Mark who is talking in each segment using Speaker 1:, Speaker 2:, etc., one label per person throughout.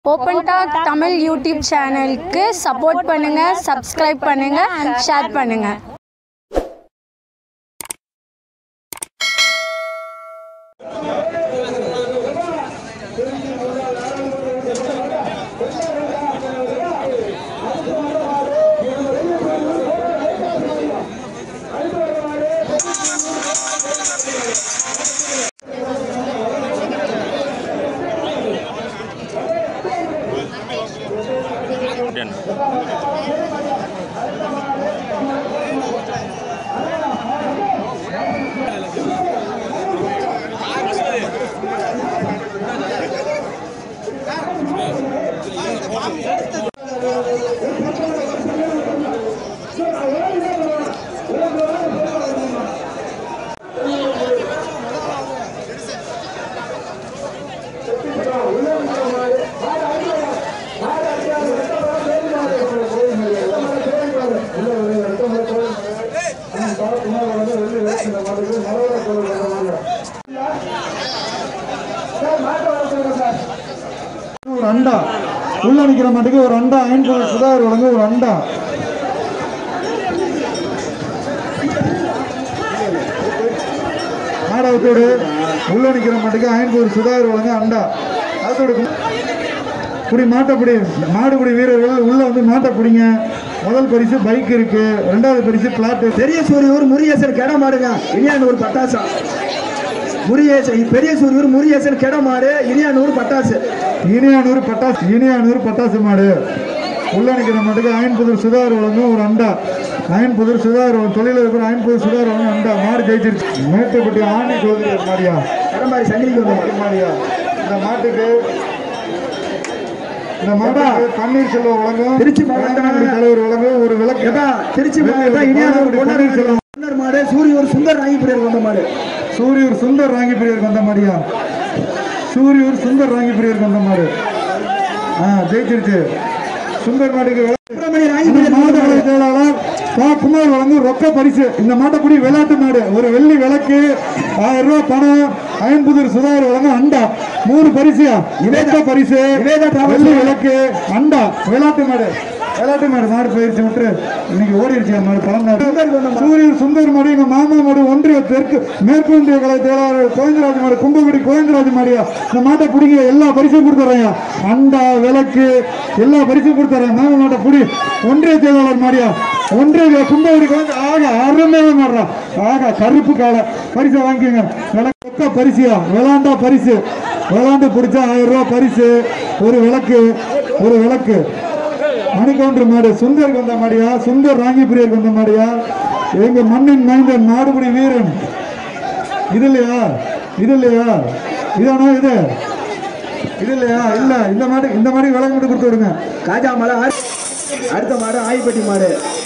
Speaker 1: Open talk Tamil YouTube சேனலுக்கு support பண்ணுங்க subscribe பண்ணுங்க ஷேர் பண்ணுங்க
Speaker 2: ஒரு அண்டா உள்ள நிக்கிற மாட்டுக்கு ஒரு அண்டா அயன் போல் சுதாகர் வழங்க ஒரு அண்டா ஆடவத்தோடு உள்ள நிக்கிற மாட்டுக்கு அயன் போல் சுதாகர் வழங்க அண்டா அதோடு புடி மாட்டப்படி மாடுபிடி வீரர்கள் உள்ள வந்து மாட்டை பிடிங்க முதல் பரிசு பைக் இருக்கு ரெண்டாவது பரிசு பிளாட்
Speaker 3: பெரிய சூரியூர் முருகேசன் கெட மாடுங்க இனியானூர் பட்டாசா முருகேசன் பெரிய சூரியூர் முருகேசன் கெட மாடு இனியானூர் பட்டாசு
Speaker 2: இனியானூர் பட்டாசு இனியானூர் பட்டாசு மாடு உள்ள நிற்கிற மாட்டுக்கு அயன்புதூர் சுதாகர் வழங்கும் ஒரு அண்டா அயன்புதூர் சுதாகர் வழங்கும் தொழில இருக்கிற அயன்புதூர் சுதாகர் வழங்கும் அண்டா மாடு ஜெயிச்சிருச்சு மேட்டுப்பட்டி ஆண்டி ஜோதிடர் மாடியா
Speaker 3: கெட மாதிரி சங்கிலிக்கு வந்து
Speaker 2: மாடியா இந்த மாட்டுக்கு இந்த மாட்டுக்கு பன்னீர் செல்வம் வழங்கும்
Speaker 3: திருச்சி மாவட்டம்
Speaker 2: வேந்தநாடு தலைவர் வழங்கும் ஒரு விளக்கு
Speaker 3: ஏப்பா, திருச்சி மாவட்டம் இனியானூர்
Speaker 2: பன்னீர் செல்வம்
Speaker 3: பொன்னர் மாடு சூரியூர் சுந்தர் ராங்கிப்பிரியர் வந்த மாடு
Speaker 2: சூரியூர் சுந்தர் ராங்கி பிரியருக்கு வந்த மாடியா சூரியூர் சுந்தர் ராங்கி பிரியருக்கு வந்த மாடு ஆ ஜெயிச்சிருச்சு சுந்தர் மாட்டுக்கு விளக்கு
Speaker 3: சுப்பிரமணிய
Speaker 2: இந்த
Speaker 3: ராங்கிப்பிரியர் வந்த
Speaker 2: மாவட்ட
Speaker 3: மாடு.
Speaker 2: செயலாளர் பா. குமார் வழங்கும் ரொக்க பரிசு இந்த மாட்டக்குடி விளையாட்டு மாடு ஒரு வெள்ளி விளக்கு ஆயிரம் ரூபாய் பணம் அயன்புதூர் சுதாகர் வழங்கும் அண்டா மூணு பரிசுயா இவேத பரிசு
Speaker 3: நிவேதா டிராவல்ஸ்
Speaker 2: வெள்ளி விளக்கு அண்டா விளையாட்டு மாடு விளையாட்டு மாடு மாடு போயிருச்சு விட்டு இன்னைக்கு ஓடிடுச்சு அந்த மாடு பழம்
Speaker 3: சுந்தருக்கு வந்த மாடு.
Speaker 2: சூரியன் சுந்தர் மாடு எங்க மாமா மாடு ஒன்றிய தெற்கு மேற்கு ஒன்றிய கலை செயலாளர் கோவிந்தராஜ் மாடு கும்பகுடி கோவிந்தராஜ் மாடியா இந்த மாட்டை பிடிங்க எல்லா பரிசும் கொடுத்துறேன் அண்டா விளக்கு எல்லா பரிசும் கொடுத்துறேன் மாமா மாட்டை பிடி ஒன்றிய செயலாளர் மாடியா ஒன்றிய கும்பகுடி கோவிந்த ஆக அருமையாக மாடுறா ஆக கருப்பு காலை பரிசை வாங்கிக்கோங்க விளக்கு ஒத்த பரிசியா விளாண்டா பரிசு விளாண்டு பிடிச்சா ஆயிரம் ரூபாய் பரிசு ஒரு விளக்கு ஒரு விளக்கு மணிக்கவுண்டர் மாடு சுந்தர் வந்த மாடியா சுந்தர் ராங்கி பிரியர் வந்த மாடியா எங்க மண்ணின் மைந்தன் மாடுபடி வீரன் இது இல்லையா இது இல்லையா இதானா இது இது இல்லையா இல்ல இந்த மாடு இந்த மாதிரி விளக்கு மட்டும் கொடுத்து விடுங்க
Speaker 3: காஜா மலை ஆ- அடுத்த மாடு ஆயிப்பட்டி மாடு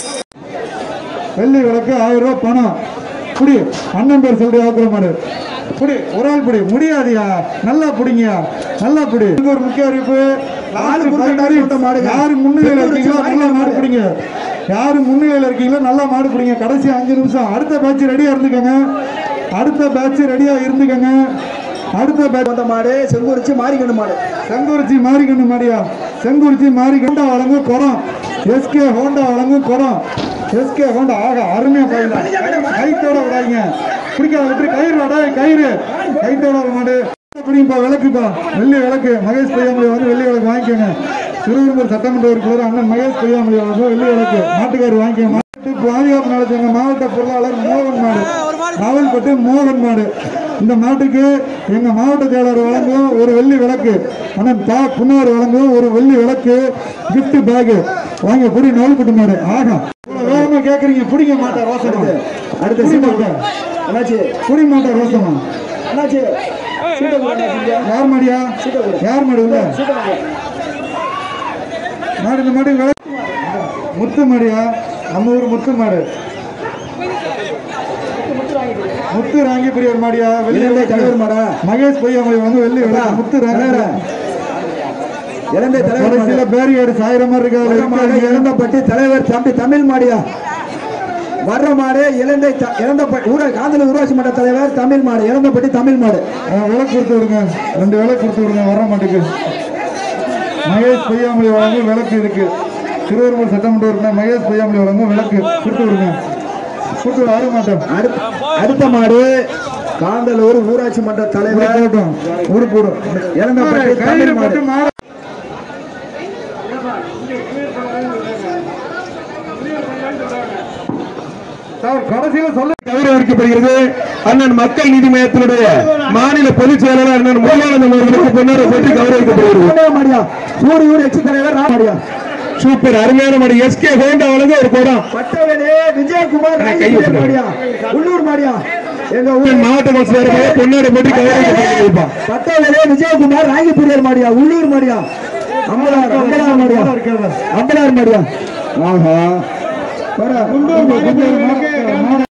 Speaker 2: வெள்ளி விளக்கு ஆயிரம் ரூபாய் பணம் புடி அண்ணன் பேர் சொல்லி ஆக்குற மாடு புடி ஒரு ஆள் புடி முடியாதியா நல்லா புடிங்கயா நல்லா புடி இதுக்கு ஒரு முக்கிய அறிவிப்பு
Speaker 3: ஆளு
Speaker 2: லாஸ்ட்
Speaker 3: குறுக்க
Speaker 2: பதினாறு
Speaker 3: போட்ட மாடுங்க.
Speaker 2: யாரு முன்னிலையில
Speaker 3: பெங்களூர்
Speaker 2: இருக்கீங்களோ
Speaker 3: வச்சு
Speaker 2: நல்லா மாடு
Speaker 3: மாடு
Speaker 2: பிடிங்க யாரு முன்னிலையில இருக்கீங்களோ நல்லா மாடு பிடிங்க கடைசி அஞ்சு நிமிஷம் அடுத்த பேட்ச் ரெடியா இருந்துக்கங்க அடுத்த பேட்ச் ரெடியா இருந்துக்கங்க அடுத்த பேட்ச்
Speaker 3: வந்த மாடு செங்குறிச்சி மாரிக்கண்ணு மாடு
Speaker 2: செங்குறிச்சி மாரிக்கண்ணு மாடியா செங்குறிச்சி மாரிக்கண்டா வழங்கும் குரம் எஸ்கே ஹோண்டா வழங்கும் குரம் எஸ்கே ஹோண்டா ஆக அருமையா பாருங்க கைத்தோட விடாதீங்க பிடிக்காத விட்டு கயிறு வாடா கயிறு கைத்தோட வர மாடு பிடிப்பா விளக்குப்பா வெள்ளி விளக்கு மகேஷ் பொய்யாமொழி வந்து வெள்ளி விளக்கு வாங்கிக்கோங்க திருவள்ளூர் சட்டமன்ற உறுப்பினர் அண்ணன் மகேஷ் பொய்யாமொழி வந்து வெள்ளி விளக்கு மாட்டுக்காரு வாங்கிக்கோங்க மாட்டு பாதுகாப்பு நடத்துங்க மாவட்ட பொருளாளர் மோகன் மாடு நாவல்பட்டு மோகன் மாடு இந்த மாட்டுக்கு எங்க மாவட்ட செயலாளர் வழங்கும் ஒரு வெள்ளி விளக்கு அண்ணன் பா குமார் வழங்கும் ஒரு வெள்ளி விளக்கு gift பேக் வாங்க புடி நாவல்பட்டு மாடு ஆகா இவ்வளவு வேகமா கேக்குறீங்க பிடிக்க மாட்டா ரோசமா
Speaker 3: அடுத்த
Speaker 2: புடி
Speaker 3: சீட்டை
Speaker 2: மாட்டா
Speaker 3: அண்ணாச்சி
Speaker 2: புடி மாட்டா ரோசமா
Speaker 3: அண்ணாச்சி சீட்டை போடு அண்ணாச்சி.
Speaker 2: யார் மாடியா யார் மாடு உள்ள
Speaker 3: சீட்டை போடு.
Speaker 2: மாடு இந்த மாடு விளக்கு முத்து மாடியா நம்ம ஊர் முத்து மாடு முத்து ராங்கி பெரியவர் மாடியா வெள்ளி
Speaker 3: இளந்தை
Speaker 2: விளக்கு.
Speaker 3: தலைவர் மாடா
Speaker 2: மகேஷ் பொய்யாமொழி வந்து வெள்ளி விளக்கு முத்து ராங்கி
Speaker 3: தலைவரா. இளந்தை தலைவர்
Speaker 2: கடைசியில
Speaker 3: மாடு.
Speaker 2: பேரியேடு சாயிர மாதிரி
Speaker 3: வர்ற மாடு
Speaker 2: இருக்காது
Speaker 3: இளந்தப்பட்டி தலைவர் தம்பி தமிழ் மாடியா வர்ற மாடு இளந்தை த- இளந்தப்பட்டி ஊர காந்தல ஊராட்சி மன்ற தலைவர் தமிழ் மாடு இளந்தப்பட்டி தமிழ் மாடு
Speaker 2: விலை கொடுத்து விடுங்க ரெண்டு விலை கொடுத்து விடுங்க வர மாட்டேங்குது மகேஷ் பொய்யாமொழி வழங்கும் விளக்கு இருக்கு திருவரும்பூர் சட்டமன்ற உறுப்பினர் மகேஷ் பொய்யாமொழி வழங்கும் விளக்கு கொடுத்து விடுங்க கொடுத்து ஆறு மாட்டோம்
Speaker 3: அடுத்த அடுத்த மாடு காந்தலூர் ஊராட்சி மன்ற தலைவர்
Speaker 2: போட்டோம் ஊரு போடும்
Speaker 3: இளங்கப்பட்டி தமிழ் மாடு
Speaker 2: கடைசியில சொல்ல
Speaker 4: கௌரவிக்கப்படுகிறது அண்ணன் மக்கள் நீதி மையத்தினுடைய மாநில பொதுச் செயலாளர் அண்ணன் முருகானந்தம் அவர்களுக்கு பொன்னாரை போட்டி கௌரவிக்கப்படுகிறது
Speaker 3: மூணே மாடியா சூரியூர் எக்ஸ் தலைவர் ராமாடியா
Speaker 4: சூப்பர் அருமையான மாடி எஸ்கே ஹோண்டா வழங்க ஒரு படம்
Speaker 3: பட்டவனே விஜயகுமார்
Speaker 4: கை
Speaker 3: ராயப்பேட்டை
Speaker 4: வச்சுடுங்க.
Speaker 3: மாடியா உள்ளூர் மாடியா எங்க ஊர்
Speaker 4: மாவட்ட கவுன்சிலர் பொன்னாரை போட்டி கௌரவிக்கப்படுகிறது
Speaker 3: பட்டவனே விஜயகுமார் ராயப்பேரியர் மாடியா உள்ளூர் மாடியா அம்பலார் அம்பலார் மாடியா அம்பலார் மாடியா ஆஹா
Speaker 2: மாடு